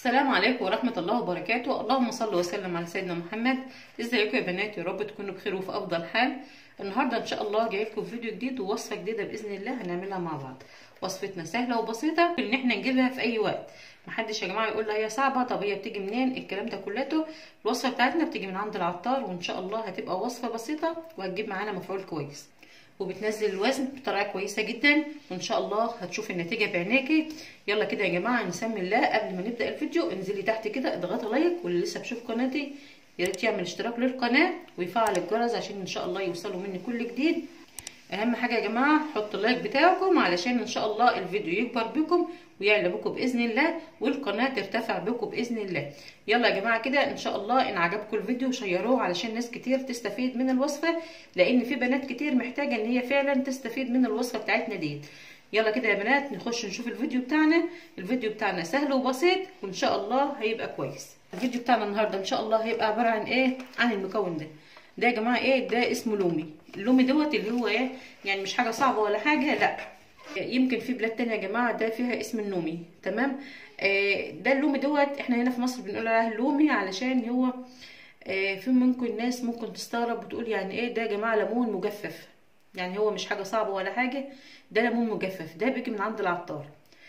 السلام عليكم ورحمة الله وبركاته اللهم صل وسلم على سيدنا محمد ازيكم يا بنات يا رب تكونوا بخير وفي افضل حال النهارده ان شاء الله جاي لكم فيديو جديد ووصفه جديده باذن الله هنعملها مع بعض وصفتنا سهله وبسيطه ان احنا نجيبها في اي وقت محدش يا جماعه يقول لها هي صعبه طب هي بتيجي منين الكلام ده كلته الوصفه بتاعتنا بتيجي من عند العطار وان شاء الله هتبقى وصفه بسيطه وهتجيب معانا مفعول كويس وبتنزل الوزن بطريقه كويسه جدا وان شاء الله هتشوف النتيجه بعينيكي يلا كده يا جماعه نسمي الله قبل ما نبدا الفيديو انزلي تحت كده اضغطي لايك واللي لسه بيشوف قناتي يا ريت يعمل اشتراك للقناه ويفعل الجرس عشان ان شاء الله يوصلوا مني كل جديد اهم حاجه يا جماعه حطوا اللايك بتاعكم علشان ان شاء الله الفيديو يكبر بكم ويعلى بكم باذن الله والقناه ترتفع بكم باذن الله يلا يا جماعه كده ان شاء الله ان عجبكم الفيديو شيروه علشان ناس كتير تستفيد من الوصفه لان في بنات كتير محتاجه ان هي فعلا تستفيد من الوصفه بتاعتنا دي يلا كده يا بنات نخش نشوف الفيديو بتاعنا الفيديو بتاعنا سهل وبسيط وان شاء الله هيبقى كويس الفيديو بتاعنا النهارده ان شاء الله هيبقى عباره عن ايه عن المكون ده ده يا جماعه ايه ده اسمه لومي اللومي دوت اللي هو ايه يعني مش حاجه صعبه ولا حاجه لا يمكن في بلاد تانية يا جماعه ده فيها اسم النومي تمام آه ده اللومي دوت احنا هنا في مصر بنقول عليه اللومي علشان هو آه في منكم ناس ممكن تستغرب وتقول يعني ايه ده يا جماعه ليمون مجفف يعني هو مش حاجه صعبه ولا حاجه ده ليمون مجفف ده بيجي من عند العطار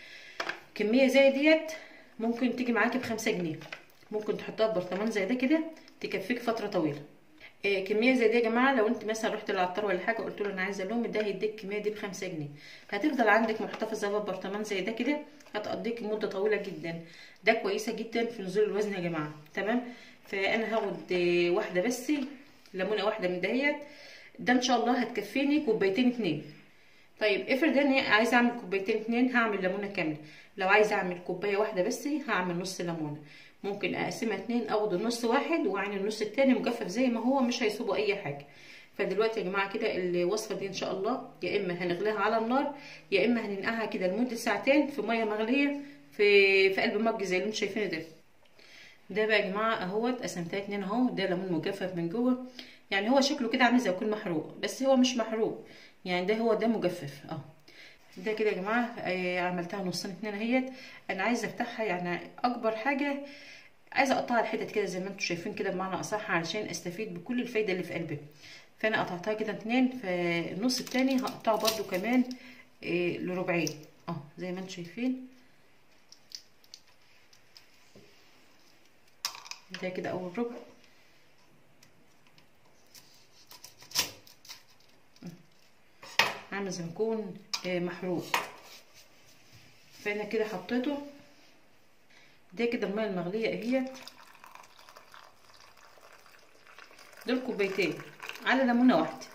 كميه زي ديت ممكن تيجي معاكي بخمسة جنيه ممكن تحطها في برطمان زي ده كده تكفيك فتره طويله إيه كميه زي دي يا جماعه لو انت مثلا رحت للعطار ولا حاجه قلت له انا عايزه لومي ده هيديك الكميه دي بخمسة جنيه هتفضل عندك محتفظه في برطمان زي ده كده هتقضيك مده طويله جدا ده كويسه جدا في نزول الوزن يا جماعه تمام فانا هاخد واحده بس ليمونه واحده من دهيت ده ان شاء الله هتكفيني كوبايتين اتنين طيب افرض انا عايزه اعمل كوبايتين اتنين هعمل ليمونه كامله لو عايزه اعمل كوبايه واحده بس هعمل نص ليمونه ممكن اقسمها اتنين اخد النص واحد واعمل النص التاني مجفف زي ما هو مش هيصيبه اي حاجه فدلوقتي يا جماعه كده الوصفه دي ان شاء الله يا اما هنغليها على النار يا اما هننقعها كده لمده ساعتين في ميه مغليه في في قلب مج زي اللي انتم شايفينه ده ده بقى يا جماعه اهوت قسمتها اتنين اهو ده ليمون مجفف من جوه يعني هو شكله كده عامل زي يكون محروق بس هو مش محروق يعني ده هو ده مجفف اه ده كده يا جماعه آه عملتها نصين اتنين اهيت انا عايزه افتحها يعني اكبر حاجه عايزه اقطعها لحتت كده زي ما انتم شايفين كده بمعنى اصح علشان استفيد بكل الفايده اللي في قلبي فانا قطعتها كده اتنين فالنص التاني هقطعه برده كمان آه لربعين اه زي ما انتم شايفين ده كده اول ربع عامل زي ما يكون محروق فانا كده حطيته ده كده الميه المغليه اهيت دول كوبايتين على ليمونه واحده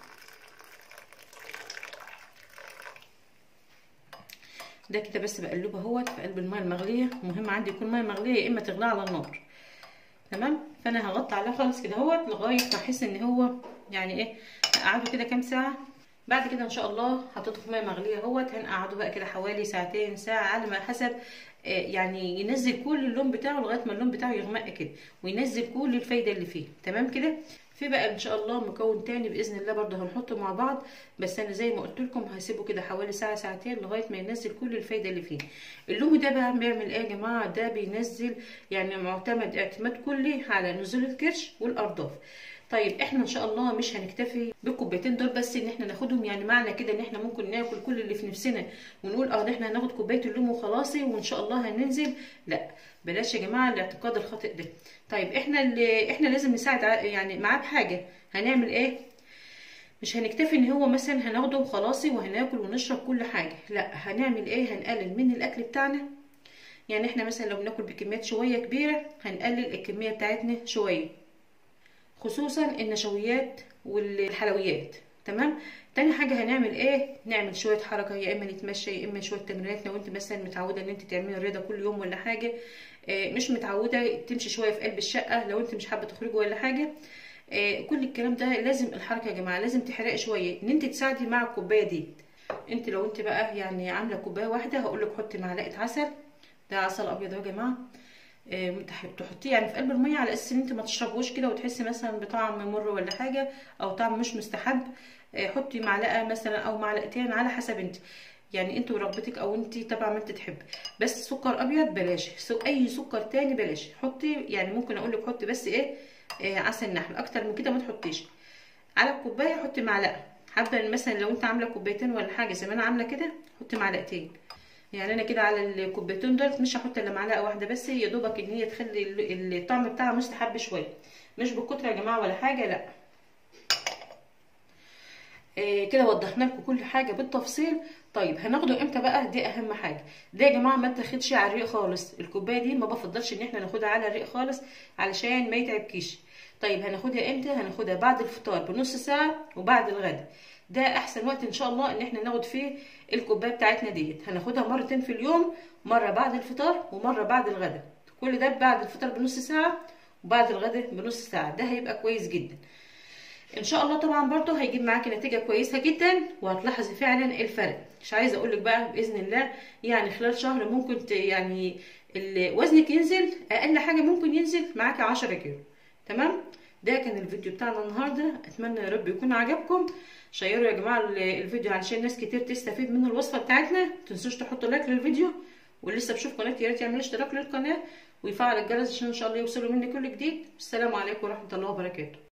ده كده بس بقلبه اهوت في قلب الميه المغليه مهم عندي يكون ميه مغليه يا اما تغلى على النار تمام فانا هغطي عليه خالص كده اهوت لغايه ما احس ان هو يعني ايه هقعده كده كام ساعه بعد كده ان شاء الله حطيته في ميه مغليه اهوت هنقعده بقى كده حوالي ساعتين ساعه على ما حسب يعني ينزل كل اللون بتاعه لغايه ما اللون بتاعه يغمق كده وينزل كل الفايده اللي فيه تمام كده في بقى ان شاء الله مكون تاني باذن الله برده هنحطه مع بعض بس انا زي ما قلت لكم هسيبه كده حوالي ساعه ساعتين لغايه ما ينزل كل الفايده اللي فيه اللومي ده بقى بيعمل ايه يا جماعه ده بينزل يعني معتمد اعتماد كلي على نزول الكرش والارداف طيب احنا ان شاء الله مش هنكتفي بالكوبايتين دول بس ان احنا ناخدهم يعني معنى كده ان احنا ممكن ناكل كل اللي في نفسنا ونقول اه احنا هناخد كوبايه اللوم وخلاصي وان شاء الله هننزل لا بلاش يا جماعه الاعتقاد الخاطئ ده طيب احنا اللي احنا لازم نساعد يعني معاه بحاجه هنعمل ايه مش هنكتفي ان هو مثلا هناخده وخلاصي وهناكل ونشرب كل حاجه لا هنعمل ايه هنقلل من الاكل بتاعنا يعني احنا مثلا لو بناكل بكميات شويه كبيره هنقلل الكميه بتاعتنا شويه خصوصا النشويات والحلويات تمام تاني حاجه هنعمل ايه نعمل شويه حركه يا اما نتمشى يا اما شويه تمرينات لو انت مثلا متعوده ان انت تعملي رياضه كل يوم ولا حاجه آه مش متعوده تمشي شويه في قلب الشقه لو انت مش حابه تخرجي ولا حاجه آه كل الكلام ده لازم الحركه يا جماعه لازم تحرقي شويه ان انت تساعدي مع الكوبايه دي انت لو انت بقى يعني عامله كوبايه واحده هقول لك حطي معلقه عسل ده عسل ابيض اهو يا جماعه تحطيه يعني في قلب الميه على اساس ان انت ما تشربوش كده وتحسي مثلا بطعم مر ولا حاجه او طعم مش مستحب حطي معلقه مثلا او معلقتين على حسب انت يعني انت ورغبتك او انت تبع ما انت تحب بس سكر ابيض بلاش سو اي سكر تاني بلاش حطي يعني ممكن اقول لك حطي بس ايه آه عسل نحل اكتر من كده ما تحطيش على الكوبايه حطي معلقه حابه مثلا لو انت عامله كوبايتين ولا حاجه زي ما انا عامله كده حطي معلقتين يعني انا كده على الكوبايتين دول مش هحط الا معلقه واحده بس يا دوبك ان هي تخلي الطعم بتاعها مستحب شويه مش بالكتره يا جماعه ولا حاجه لا إيه كده وضحنا لكم كل حاجه بالتفصيل طيب هناخده امتى بقى دي اهم حاجه ده يا جماعه ما تاخدش على الريق خالص الكوبايه دي ما بفضلش ان احنا ناخدها على الريق خالص علشان ما يتعبكيش طيب هناخدها امتى هناخدها بعد الفطار بنص ساعه وبعد الغدا ده احسن وقت ان شاء الله ان احنا ناخد فيه الكوبايه بتاعتنا ديت هناخدها مرتين في اليوم مره بعد الفطار ومره بعد الغدا كل ده بعد الفطار بنص ساعه وبعد الغدا بنص ساعه ده هيبقى كويس جدا ان شاء الله طبعا برضه هيجيب معاكي نتيجه كويسه جدا وهتلاحظي فعلا الفرق مش عايزه اقول لك بقى باذن الله يعني خلال شهر ممكن يعني وزنك ينزل اقل حاجه ممكن ينزل معاكي 10 كيلو تمام ده كان الفيديو بتاعنا النهارده اتمنى يا رب يكون عجبكم شيروا يا جماعه الفيديو علشان ناس كتير تستفيد من الوصفه بتاعتنا متنسوش تحطوا لايك للفيديو واللي لسه بشوف قناتي يا ريت يعمل اشتراك للقناه ويفعل الجرس عشان ان شاء الله يوصلوا مني كل جديد السلام عليكم ورحمه الله وبركاته